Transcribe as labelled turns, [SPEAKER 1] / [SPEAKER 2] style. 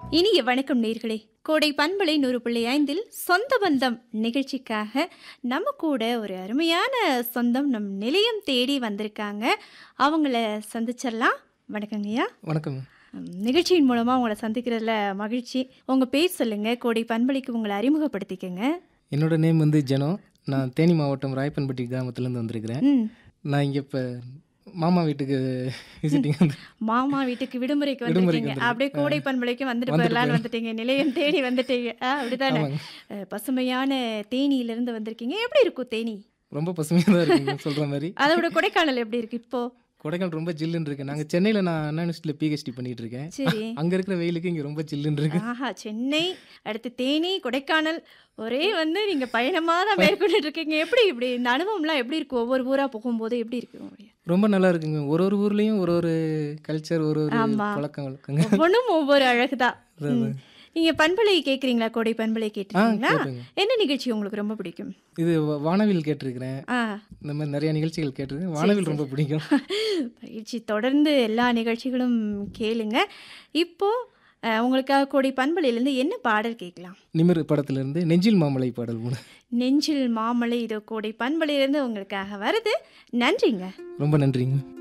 [SPEAKER 1] இனிய வணக்கம் நேர்களே கோடை பண்பலை நூறு புள்ளி ஐந்தில் சொந்த பந்தம் நிகழ்ச்சிக்காக நம்ம கூட ஒரு அருமையான சொந்தம் நம் நிலையம் தேடி வந்திருக்காங்க அவங்கள சந்திச்சிடலாம் வணக்கங்கய்யா
[SPEAKER 2] வணக்கம்
[SPEAKER 1] ம், நிகழ்ச்சியின் மூலமாக உங்களை சந்திக்கிறதுல மகிழ்ச்சி உங்கள் பேர் சொல்லுங்கள் கோடை பண்பலைக்கு உங்களை அறிமுகப்படுத்திக்கங்க
[SPEAKER 2] என்னோட நேம் வந்து ஜெனோ நான் தேனி மாவட்டம் ராயப்பன்பட்டி கிராமத்துலேருந்து வந்திருக்கிறேன்
[SPEAKER 1] ம்
[SPEAKER 2] நான் இங்கே இப்போ மாமா வீட்டுக்கு விசிட்டிங் வந்து
[SPEAKER 1] மாமா வீட்டுக்கு விடுமுறைக்கு
[SPEAKER 2] விடுமுறைக்கு
[SPEAKER 1] வந்திருக்கீங்க
[SPEAKER 2] வந்திருக்கேன்.
[SPEAKER 1] அப்படியே கோடை பண்பலைக்கு வந்துட்டு
[SPEAKER 2] வந்துட்டு
[SPEAKER 1] போயிடலான்னு
[SPEAKER 2] போயிடலாம்.
[SPEAKER 1] வந்துட்டீங்க நிலையம் தேடி வந்துட்டீங்க ஆ அப்படிதானே
[SPEAKER 2] ஆமாங்க
[SPEAKER 1] அஹ், பசுமையான தேனியிலிருந்து வந்திருக்கீங்க எப்படி இருக்கும் தேனி
[SPEAKER 2] ரொம்ப பசுமையாக தான் இருக்குங்க சொல்கிற மாதிரி
[SPEAKER 1] அதோட கொடைக்கானல் எப்படி இருக்கு இப்போ
[SPEAKER 2] கொடைக்கானல் ரொம்ப ஜில்லுன்னு இருக்கு நாங்கள் சென்னையில் நான் அண்ணா யூனிவர்சிட்டியில் பிஹெச்டி பண்ணிட்டு இருக்கேன்
[SPEAKER 1] சரி
[SPEAKER 2] அங்கே இருக்கிற வெயிலுக்கு இங்கே ரொம்ப ஜில்லுன்னு இருக்கு
[SPEAKER 1] ஆஹா சென்னை அடுத்து தேனி கொடைக்கானல் ஒரே வந்து நீங்க பயணமா தான் மேற்கொண்டு இருக்கீங்க எப்படி இப்படி இந்த அனுபவம்லாம் எப்படி இருக்கு ஒவ்வொரு ஊரா போகும்போது எப்படி இருக்கு உங்களுக்கு?
[SPEAKER 2] ரொம்ப நல்லா இருக்குங்க ஒரு ஒரு ஊர்லேயும் ஒரு ஒரு கல்ச்சர் ஒரு ஒரு
[SPEAKER 1] ஆமா.
[SPEAKER 2] பழக்கம் வழக்கங்க
[SPEAKER 1] ஒவ்வொன்றும் ஒவ்வொரு அழகுதான்
[SPEAKER 2] அதான்.
[SPEAKER 1] ம். நீங்க பண்பலை கேக்குறீங்களா கோடை பண்பலை
[SPEAKER 2] ஆ
[SPEAKER 1] கேட்டிருக்கீங்களா
[SPEAKER 2] கேட்டுங்க
[SPEAKER 1] என்ன நிகழ்ச்சி உங்களுக்கு ரொம்ப பிடிக்கும்
[SPEAKER 2] இது வா- வானவில் கேட்டிருக்கிறேன்
[SPEAKER 1] ஆ
[SPEAKER 2] இந்த மாதிரி நிறைய நிகழ்ச்சிகள் கேட்டிருக்கேன் வானவில் ரொம்ப பிடிக்கும்
[SPEAKER 1] பயிற்சி தொடர்ந்து எல்லா நிகழ்ச்சிகளும் கேளுங்க இப்போ அஹ், உங்களுக்காக கோடை பண்பலையிலேருந்து என்ன பாடல் கேட்கலாம்
[SPEAKER 2] நிமிர் படத்துலேருந்து நெஞ்சில் மாமலை பாடல் மூணு
[SPEAKER 1] நெஞ்சில் மாமலை இதோ கோடை பண்பலையிலேருந்து உங்களுக்காக வருது நன்றிங்க
[SPEAKER 2] ரொம்ப நன்றிங்க